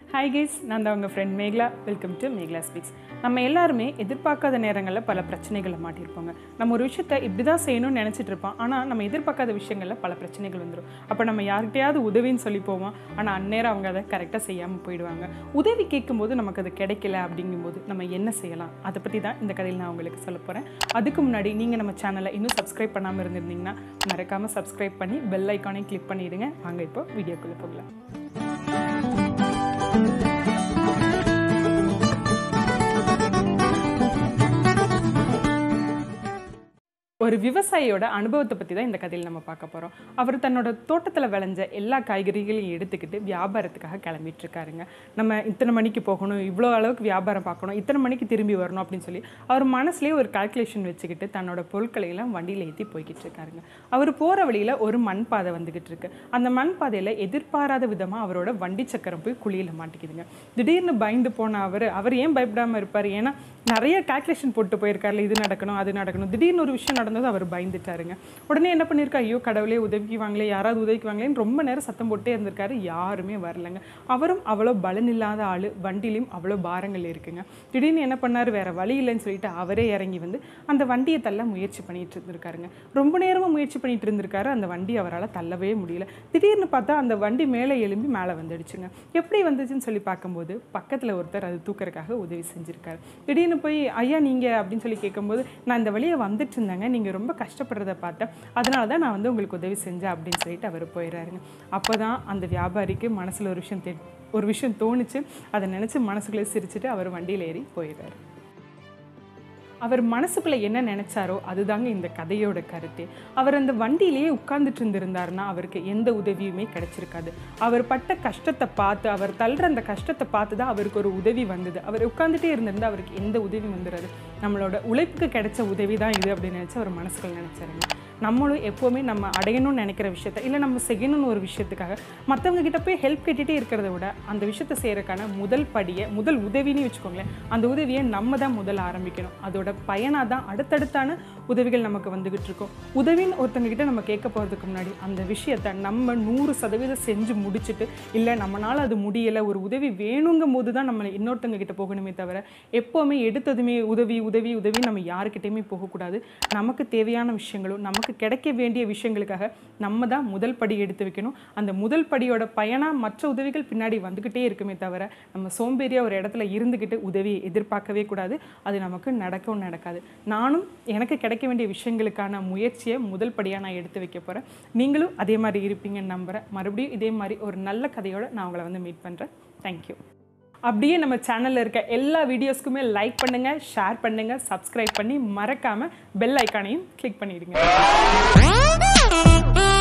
hi guys நான் தான் உங்கள் friend Meghla welcome to Meghla speaks நம்ம எல்லாருமே எதிர்பார்க்காத நேரங்களில் பல பிரச்சனைகளை மாட்டியிருப்போங்க நம்ம ஒரு விஷயத்தை இப்படி தான் செய்யணும்னு நினச்சிட்டு இருப்போம் ஆனால் நம்ம எதிர்பார்க்காத விஷயங்களில் பல பிரச்சனைகள் வந்துடும் அப்போ நம்ம யார்கிட்டயாவது உதவின்னு சொல்லி போவோம் ஆனால் அந்நேரம் அவங்க அதை கரெக்டாக செய்யாமல் போயிடுவாங்க உதவி கேட்கும்போது நமக்கு அது கிடைக்கல அப்படிங்கும்போது நம்ம என்ன செய்யலாம் அதை பற்றி தான் இந்த கதையில் நான் உங்களுக்கு சொல்ல போகிறேன் அதுக்கு முன்னாடி நீங்கள் நம்ம சேனலை இன்னும் சப்ஸ்கிரைப் பண்ணாமல் இருந்திருந்தீங்கன்னா மறக்காமல் சப்ஸ்கிரைப் பண்ணி பெல் ஐக்கானையும் கிளிக் பண்ணிவிடுங்க வாங்க இப்போ வீடியோக்குள்ளே போகலாம் ஒரு விவசாயியோட அனுபவத்தை பற்றி தான் இந்த கதையில் நம்ம பார்க்க போகிறோம் அவர் தன்னோட தோட்டத்தில் விளைஞ்ச எல்லா காய்கறிகளையும் எடுத்துக்கிட்டு வியாபாரத்துக்காக கிளம்பிட்டு இருக்காருங்க நம்ம இத்தனை மணிக்கு போகணும் இவ்வளோ அளவுக்கு வியாபாரம் பார்க்கணும் இத்தனை மணிக்கு திரும்பி வரணும் அப்படின்னு சொல்லி அவர் மனசுலேயே ஒரு கால்குலேஷன் வச்சுக்கிட்டு தன்னோட பொருட்களை எல்லாம் வண்டியில் ஏற்றி போய்கிட்டு இருக்காருங்க அவர் போகிற வழியில் ஒரு மண் பாதை வந்துக்கிட்டு இருக்கு அந்த மண் பாதையில் எதிர்பாராத விதமாக அவரோட வண்டி சக்கரம் போய் குழியில் மாட்டிக்குதுங்க திடீர்னு பயந்து போன அவர் அவர் ஏன் பயப்படாமல் இருப்பார் ஏன்னா நிறைய கால்குலேஷன் போட்டு போயிருக்காருல இது நடக்கணும் அது நடக்கணும் திடீர்னு ஒரு விஷயம் நடந்தது அவர் பயந்துட்டாருங்க உடனே என்ன பண்ணியிருக்கா ஐயோ கடவுளே உதவிக்குவாங்களே யாராவது உதவிக்குவாங்களேன்னு ரொம்ப நேரம் சத்தம் போட்டே இருந்திருக்காரு யாருமே வரலங்க அவரும் அவ்வளோ பலன் இல்லாத ஆள் வண்டிலையும் அவ்வளோ பாரங்கள் இருக்குங்க திடீர்னு என்ன பண்ணார் வேற வழி இல்லைன்னு சொல்லிட்டு அவரே இறங்கி வந்து அந்த வண்டியை தள்ள முயற்சி பண்ணிட்டு இருந்திருக்காருங்க ரொம்ப நேரமாக முயற்சி பண்ணிட்டு இருந்திருக்காரு அந்த வண்டி அவரால் தள்ளவே முடியல திடீர்னு பார்த்தா அந்த வண்டி மேலே எழும்பி மேலே வந்துடுச்சுங்க எப்படி வந்துச்சுன்னு சொல்லி பார்க்கும்போது பக்கத்தில் ஒருத்தர் அது தூக்கறதுக்காக உதவி செஞ்சுருக்காரு திடீர்னு போய் ஐயா நீங்கள் அப்படின்னு சொல்லி கேட்கும்போது நான் இந்த வழியை வந்துட்டு இருந்தேங்க நீங்கள் ரொம்ப கஷ்டப்படுறத பார்த்தேன் அதனால தான் நான் வந்து உங்களுக்கு உதவி செஞ்சேன் அப்படின்னு சொல்லிட்டு அவர் போயிடுறாருங்க அப்போ தான் அந்த வியாபாரிக்கு மனசில் ஒரு விஷயம் தெ ஒரு விஷயம் தோணுச்சு அதை நினச்சி மனசுக்குள்ளே சிரிச்சுட்டு அவர் வண்டியில் ஏறி போயிடுறாரு அவர் மனசுக்குள்ளே என்ன நினைச்சாரோ அதுதாங்க இந்த கதையோட கருத்து அவர் அந்த வண்டியிலேயே உட்கார்ந்துட்டு இருந்திருந்தாருன்னா அவருக்கு எந்த உதவியுமே கிடைச்சிருக்காது அவர் பட்ட கஷ்டத்தை பார்த்து அவர் தள்ளுற அந்த கஷ்டத்தை பார்த்து தான் அவருக்கு ஒரு உதவி வந்தது அவர் உட்கார்ந்துட்டே இருந்திருந்தா அவருக்கு எந்த உதவி வந்துடாது நம்மளோட உழைப்புக்கு கிடைச்ச உதவி தான் இது அப்படின்னு நினச்சி அவர் மனசுக்குள்ள நினச்சாருங்க நம்மளும் எப்போவுமே நம்ம அடையணும்னு நினைக்கிற விஷயத்த இல்லை நம்ம செய்யணும்னு ஒரு விஷயத்துக்காக மற்றவங்க கிட்ட போய் ஹெல்ப் கேட்டுகிட்டே இருக்கிறத விட அந்த விஷயத்தை செய்யறதுக்கான முதல் படியை முதல் உதவின்னு வச்சுக்கோங்களேன் அந்த உதவியை நம்ம தான் முதல் ஆரம்பிக்கணும் அதோட பயனாக தான் அடுத்தடுத்தான உதவிகள் நமக்கு வந்துகிட்டு இருக்கும் உதவின்னு ஒருத்தங்க கிட்ட நம்ம கேட்க போகிறதுக்கு முன்னாடி அந்த விஷயத்த நம்ம நூறு சதவீதம் செஞ்சு முடிச்சுட்டு இல்லை நம்மளால் அது முடியலை ஒரு உதவி வேணுங்கும் போது தான் நம்மளை இன்னொருத்தங்க கிட்ட போகணுமே தவிர எப்போவுமே எடுத்ததுமே உதவி உதவி உதவி நம்ம யாருக்கிட்டையுமே போகக்கூடாது நமக்கு தேவையான விஷயங்களும் நமக்கு கிடைக்க வேண்டிய விஷயங்களுக்காக நம்ம தான் முதல் படி எடுத்து வைக்கணும் அந்த முதல் படியோட பயனாக மற்ற உதவிகள் பின்னாடி வந்துக்கிட்டே இருக்குமே தவிர நம்ம சோம்பேறியாக ஒரு இடத்துல இருந்துக்கிட்டு உதவியை எதிர்பார்க்கவே கூடாது அது நமக்கு நடக்கவும் நடக்காது நானும் எனக்கு கிடைக்க வேண்டிய விஷயங்களுக்கான முயற்சியை முதல் படியாக நான் எடுத்து வைக்க போகிறேன் நீங்களும் அதே மாதிரி இருப்பீங்கன்னு நம்புகிறேன் மறுபடியும் இதே மாதிரி ஒரு நல்ல கதையோட நான் உங்களை வந்து மீட் பண்ணுறேன் தேங்க்யூ அப்படியே நம்ம சேனலில் இருக்க எல்லா வீடியோஸ்க்குமே லைக் பண்ணுங்கள் ஷேர் பண்ணுங்கள் சப்ஸ்கிரைப் பண்ணி மறக்காமல் பெல் ஐக்கானையும் கிளிக் பண்ணிடுங்க